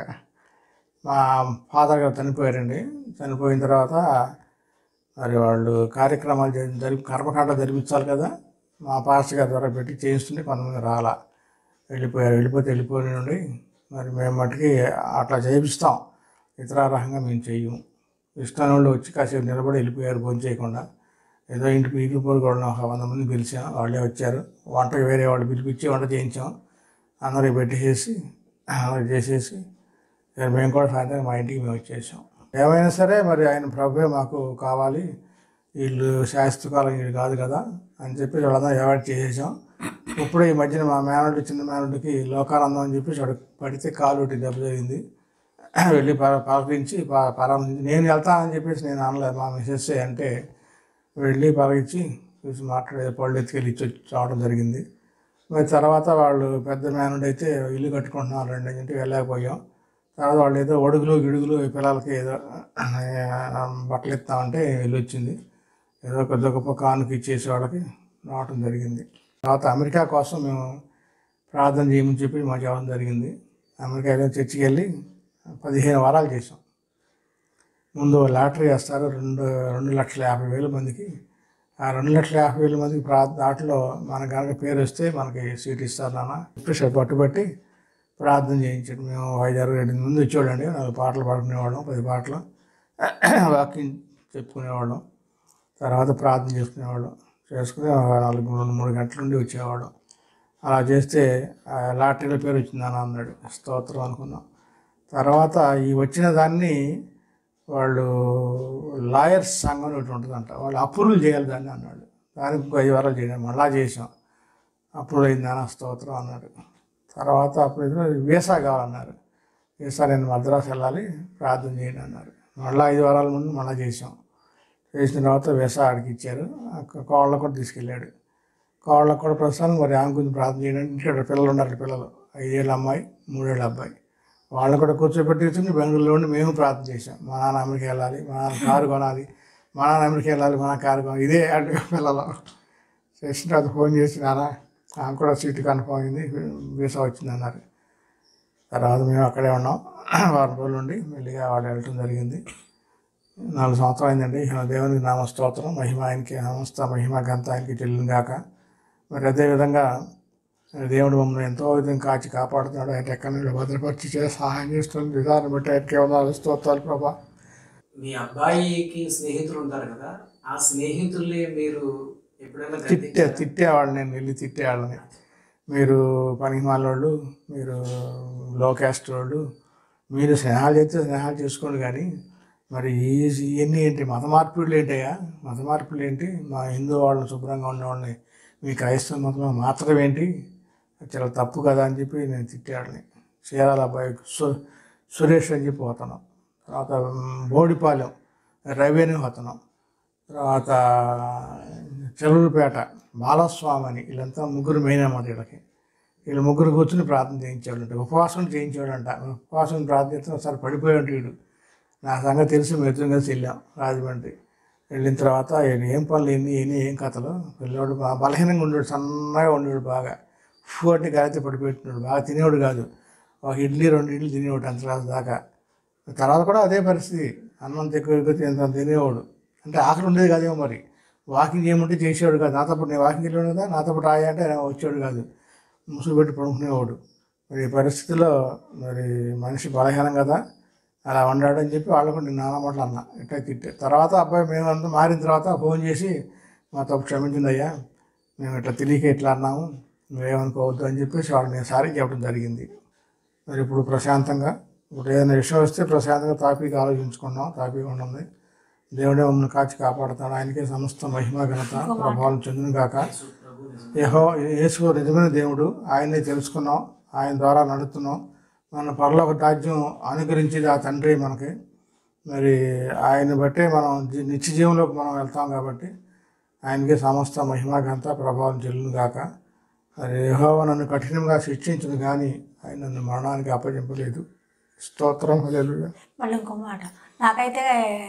Speaker 1: మా ఫాదర్ గారు చనిపోయారండి చనిపోయిన తర్వాత మరి వాళ్ళు కార్యక్రమాలు జరి- జరిపి కర్మకాండ జరిపించాలి కదా మా పాస్టర్ గారి ద్వారా పెట్టి చేయిస్తుంటే కొంతమంది రాలా వెళ్ళిపోయారు వెళ్ళిపోతే వెళ్ళిపోయినండి మరి మేము మట్టుకి అట్లా చేపిస్తాం ఇతర రకంగా మేము చెయ్యము ఇష్టం వాళ్ళు వచ్చి కాసేపు నిలబడి వెళ్ళిపోయారు భోజనం చేయకుండా ఏదో ఇంటి పీకి పోరు కూడా ఒక వంద మంది పిలిచాం వాళ్ళే వచ్చారు వంటకి వేరే వాళ్ళు పిలిపించి వంట చేయించాం అందరికి పెట్టేసేసి అందరికి చేసేసి ఇక మేము కూడా సాయంత్రం మా ఇంటికి మేము వచ్చేసాం ఏమైనా సరే మరి ఆయన ప్రభువే మాకు కావాలి వీళ్ళు శాస్త్రకాలం వీళ్ళు కాదు కదా అని చెప్పి వాళ్ళందరూ అవాయిడ్ చేసేసాం ఇప్పుడు ఈ మధ్యన మా మేనడు చిన్న మేనడికి లోకానందం అని చెప్పి వాడు పడితే కాలు ఒకటి దెబ్బ జరిగింది వెళ్ళి ప- పలకరించి ప- పరామర్శించి నేను వెళ్తానని చెప్పేసి నేను అనలేదు మా మిస్సెస్ అంటే వెళ్ళి పలకించి చూసి మాట్లాడే పళ్ళు ఎత్తుకెళ్ళి ఇచ్చి వచ్చి రావడం జరిగింది మరి తర్వాత వాళ్ళు పెద్ద మేనుడు అయితే ఇల్లు కట్టుకుంటున్నారు రండి అని చెప్పి వెళ్ళలేకపోయాం తర్వాత వాళ్ళు ఏదో ఒడుగులు గిడుగులు ఈ పిల్లలకి ఏదో ఆ, బట్టలు ఇస్తామంటే వెళ్ళి వచ్చింది ఏదో కొద్ది గొప్ప కానుక ఇచ్చేసి వాళ్ళకి రావటం జరిగింది తర్వాత అమెరికా కోసం మేము ప్రార్థన చేయమని చెప్పి మా చెప్పడం జరిగింది అమెరికాలో చర్చికి వెళ్ళి పదిహేను వారాలు చేసాం ముందు లాటరీ వేస్తారు రెండు రెండు లక్షల యాభై వేల మందికి ఆ రెండు లక్షల యాభై వేల మందికి ప్రా దాంట్లో మన కనుక పేరు వస్తే మనకి సీట్ ఇస్తారు నాన్న చెప్పేసి పట్టుబట్టి ప్రార్థన చేయించాడు మేము ఐదారు రెండు ముందు వచ్చేవాళ్ళండి నాలుగు పాటలు పాడుకునేవాళ్ళం పది పాటలు వాకింగ్ చెప్పుకునేవాళ్ళం తర్వాత ప్రార్థన చేసుకునేవాళ్ళం చేసుకుని ఒక నాలుగు రెండు మూడు గంటల నుండి వచ్చేవాళ్ళం అలా చేస్తే ఆ లాటరీలో పేరు వచ్చిందని అన్నాడు స్తోత్రం అనుకున్నాం తర్వాత ఈ వచ్చిన దాన్ని వాళ్ళు లాయర్స్ సంఘం ఒకటి ఉంటుందంట వాళ్ళు అప్రూవల్ చేయాలి దాన్ని అన్నాడు దానికి ఇంకో ఐదు వారాలు చేయడం మళ్ళా చేసాం అప్రూవల్ అయింది అన్న స్తోత్రం అన్నాడు తర్వాత అప్పుడు ఏదో వీసా కావాలన్నారు వీసా నేను మద్రాసు వెళ్ళాలి ప్రార్థన చేయండి అన్నారు మళ్ళీ ఐదు వారాల ముందు మళ్ళీ చేసాం వేసిన తర్వాత వీసా ఆడికి ఇచ్చారు అక్క- కోళ్ళకు కూడా తీసుకెళ్ళాడు కోళ్ళకు కూడా ప్రస్తుతానికి మరి ఆమె గురించి ప్రార్థన చేయడానికి ఇక్కడ పిల్లలు ఉన్నారు పిల్లలు ఐదేళ్ళ అమ్మాయి మూడేళ్ళ అబ్బాయి వాళ్ళని కూడా కూర్చోబెట్టి కూర్చొని బెంగళూరులో ఉండి మేము ప్రార్థన చేసాం మా నాన్న అమెరికా వెళ్ళాలి మా నాన్న కారు కొనాలి మా నాన్న అమెరికా వెళ్ళాలి మా నాన్న కారు కొనాలి ఇదే అడ్డు పిల్లలు చేసిన తర్వాత ఫోన్ చేసి నాన్న ఆమె కూడా సీటు కన్ఫర్మ్ అయింది వీసా వచ్చింది అన్నారు తర్వాత మేము అక్కడే ఉన్నాం వారం రోజులు ఉండి మెల్లిగా వాడు వెళ్ళటం జరిగింది నాలుగు సంవత్సరాలు అయిందండి ఇక దేవునికి నామ స్తోత్రం మహిమ ఆయనకి సమస్త మహిమ గంత ఆయనకి చెల్లింది గాక మరి అదేవిధంగా దేవుడు మమ్మల్ని ఎంతో విధంగా కాచి కాపాడుతున్నాడు ఆయన ఎక్కడి నుండి భద్రపరిచి చేసి సహాయం చేస్తుంది విధానం బట్టి ఆయనకి వందనాలు స్తోత్రాలు ప్రభా
Speaker 3: మీ అబ్బాయికి స్నేహితులు ఉంటారు కదా ఆ స్నేహితుల్ని మీరు ఎప్పుడైనా
Speaker 1: తిట్టే తిట్టేవాళ్ళు నేను వెళ్ళి తిట్టేవాళ్ళని మీరు పనికి వాళ్ళు మీరు లో క్యాస్ట్ వాళ్ళు మీరు స్నేహాలు చేస్తే స్నేహాలు చేసుకోండి కానీ మరి ఈ ఇవన్నీ ఏంటి మత మార్పిడులు ఏంటయ్యా మత మార్పులు ఏంటి మా హిందూ వాళ్ళని శుభ్రంగా ఉండేవాళ్ళని మీ క్రైస్తవ మతం మాత్రం ఏంటి అది చాలా తప్పు కదా అని చెప్పి నేను తిట్టేవాళ్ళని చీరాల అబ్బాయి సు సురేష్ అని చెప్పి పోతున్నాం తర్వాత మ్, బోడిపాలెం రవేణు పోతున్నాం తర్వాత చెలూరుపేట బాలస్వామి అని వీళ్ళంతా ముగ్గురు మెయిన్ అన్నమాట వీళ్ళకి వీళ్ళు ముగ్గురు కూర్చుని ప్రార్థన చేయించేవాళ్ళంట ఉపవాసం చేయించేవాడంట ఉపవాసం ప్రార్థన చేస్తే ఒకసారి పడిపోయి ఉంటాడు వీడు నా సంగతి తెలిసి మేము ఇద్దరం కలిసి వెళ్ళాం రాజమండ్రి వెళ్ళిన తర్వాత ఈయన ఏం పనులు ఎన్ని ఎన్ని ఏం కథలు పిల్లోడు బాగా బలహీనంగా ఉండేవాడు సన్నగా ఉండేవాడు బాగా ఫూ అంటే గాలితే పడిపోతున్నాడు బాగా తినేవాడు కాదు ఒక ఇడ్లీ రెండు ఇడ్లీ తినేవాడు అంత రాదు దాకా తర్వాత కూడా అదే పరిస్థితి అన్నం ఎక్కువ ఎక్కువ తింత తినేవాడు అంటే ఆకలి ఉండేది కాదేమో మరి వాకింగ్ చేయమంటే చేసేవాడు కాదు నాతో పాటు నేను వాకింగ్ వెళ్ళాను కదా నాతో పాటు రాయా అంటే ఆయన వచ్చేవాడు కాదు ముసుగు పెట్టి పడుకునేవాడు మరి ఈ పరిస్థితిలో మరి మనిషి బలహీనం కదా అలా ఉన్నాడని చెప్పి వాళ్ళు కూడా నేను నాన్న మాటలు అన్నా ఇట్లా తిట్టే తర్వాత అబ్బాయి మేమంతా మారిన తర్వాత ఫోన్ చేసి మా తప్పు క్షమించింది అయ్యా మేము ఇట్లా తెలియక ఇట్లా అన్నాము నువ్వేమనుకోవద్దు అని చెప్పేసి వాళ్ళు నేను సారీ చెప్పడం జరిగింది మరి ఇప్పుడు ప్రశాంతంగా ఇప్పుడు ఏదైనా విషయం వస్తే ప్రశాంతంగా తాపీకి ఆలోచించుకున్నాం తాపీగా ఉంటుంది దేవుడే మమ్మల్ని కాచి కాపాడుతాడు ఆయనకే సమస్త మహిమ ఘనత ప్రభావం చెందును గాక యహో యేసు నిజమైన దేవుడు ఆయన్ని తెలుసుకున్నాం ఆయన ద్వారా నడుస్తున్నాం మన పరలోక రాజ్యం అనుగ్రహించేది ఆ తండ్రి మనకి మరి ఆయన బట్టే మనం జీ- నిత్య జీవంలోకి మనం వెళ్తాం కాబట్టి ఆయనకి సమస్త మహిమ ఘనత ప్రభావం చెల్లును గాక మరి యెహోవా నన్ను కఠినంగా శిక్షించదు కానీ ఆయన నన్ను మరణానికి అప్పగింపలేదు స్తోత్రం హల్లెలూయా
Speaker 2: మళ్ళీ ఇంకో మాట నాకైతే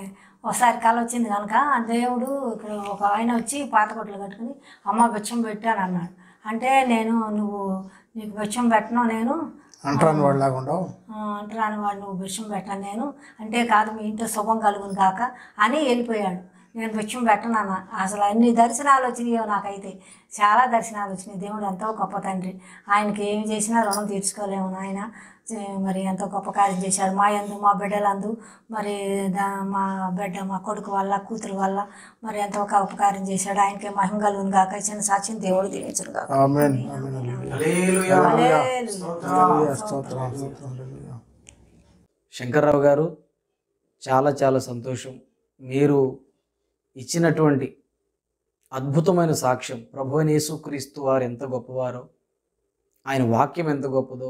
Speaker 2: ఒకసారి కళ వచ్చింది కనుక ఆ దేవుడు ఇప్పుడు ఒక ఆయన వచ్చి పాత కొట్లు కట్టుకుని అమ్మ బిచ్చం పెట్టాను అన్నాడు అంటే నేను నువ్వు నీకు బిచ్చం పెట్టను నేను
Speaker 1: అంటాను వాళ్ళలాగా ఉండవు
Speaker 2: ఆ, అంటున్నాను వాడు నువ్వు భిక్షం పెట్టను నేను అంటే కాదు మీ ఇంట్లో శుభం కలుగును కాక అని వెళ్ళిపోయాడు నేను భిక్షం పెట్టను అన్న అసలు అన్ని దర్శనాలు వచ్చినాయో నాకైతే చాలా దర్శనాలు వచ్చినాయి దేవుడు ఎంతో గొప్ప తండ్రి ఆయనకి ఏమి చేసినా రుణం తీర్చుకోలేము ఆయన మరి ఎంతో గొప్ప కార్యం చేశాడు మా యందు మా బిడ్డలందు మరి దా- మా బిడ్డ మా కొడుకు వల్ల కూతురు వల్ల మరి ఎంతో గొప్ప కార్యం చేశాడు ఆయనకి మహిమ కలుగును కాక చిన్న సాక్ష్యం దేవుడు దీవించను కాక
Speaker 1: ఆమేన్ ఆమేన్ హల్లెలూయా
Speaker 3: హల్లెలూయా.
Speaker 1: హల్లెలూయా స్తోత్రం స్తోత్రం హల్లెలూయా
Speaker 3: శంకర్రావు గారు చాలా చాలా సంతోషం మీరు ఇచ్చినటువంటి అద్భుతమైన సాక్ష్యం ప్రభు అయిన యేసుక్రీస్తు వారు ఎంత గొప్పవారో ఆయన వాక్యం ఎంత గొప్పదో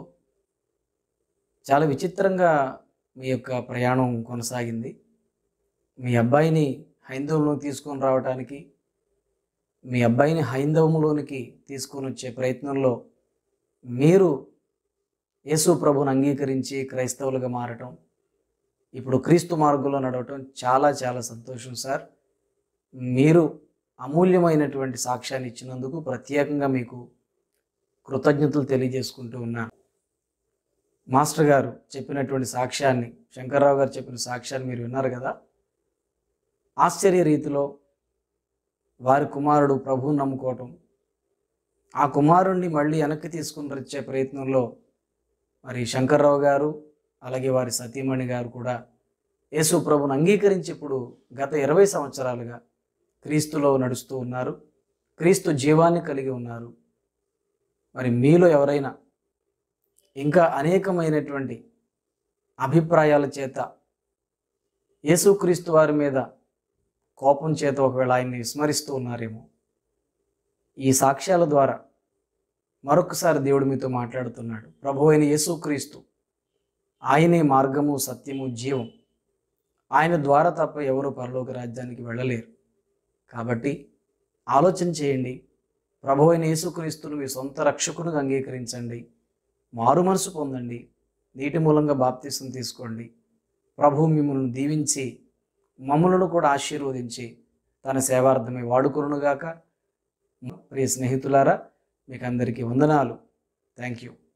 Speaker 3: చాలా విచిత్రంగా మీ యొక్క ప్రయాణం కొనసాగింది మీ అబ్బాయిని హైందవంలోకి తీసుకొని రావడానికి మీ అబ్బాయిని హైందవంలోనికి తీసుకొని వచ్చే ప్రయత్నంలో మీరు యేసు ప్రభుని అంగీకరించి క్రైస్తవులుగా మారటం ఇప్పుడు క్రీస్తు మార్గంలో నడవటం చాలా చాలా సంతోషం సార్ మీరు అమూల్యమైనటువంటి సాక్ష్యాన్ని ఇచ్చినందుకు ప్రత్యేకంగా మీకు కృతజ్ఞతలు తెలియజేసుకుంటూ ఉన్నాను మాస్టర్ గారు చెప్పినటువంటి సాక్ష్యాన్ని శంకర్రావు గారు చెప్పిన సాక్ష్యాన్ని మీరు విన్నారు కదా ఆశ్చర్య రీతిలో వారి కుమారుడు ప్రభువుని నమ్ముకోవటం ఆ కుమారుణ్ణి మళ్ళీ వెనక్కి తీసుకుని వచ్చే ప్రయత్నంలో మరి శంకర్రావు గారు అలాగే వారి సతీమణి గారు కూడా యేసు ప్రభుని అంగీకరించి ఇప్పుడు గత ఇరవై సంవత్సరాలుగా క్రీస్తులో నడుస్తూ ఉన్నారు క్రీస్తు జీవాన్ని కలిగి ఉన్నారు మరి మీలో ఎవరైనా ఇంకా అనేకమైనటువంటి అభిప్రాయాల చేత యేసుక్రీస్తు వారి మీద కోపం చేత ఒకవేళ ఆయన్ని విస్మరిస్తూ ఉన్నారేమో ఈ సాక్ష్యాల ద్వారా మరొకసారి దేవుడు మీతో మాట్లాడుతున్నాడు ప్రభు అయిన యేసుక్రీస్తు ఆయనే మార్గము సత్యము జీవం ఆయన ద్వారా తప్ప ఎవరు పరలోక రాజ్యానికి వెళ్ళలేరు కాబట్టి ఆలోచన చేయండి ప్రభు అయిన యేసుక్రీస్తును మీ సొంత రక్షకునిగా అంగీకరించండి మారు మనసు పొందండి నీటి మూలంగా బాప్తీసం తీసుకోండి ప్రభు మిమ్మల్ని దీవించి మమ్మలను కూడా ఆశీర్వదించి తన సేవార్థమై వాడుకొనుగాక ప్రియ స్నేహితులారా మీకు అందరికీ వందనాలు థ్యాంక్ యూ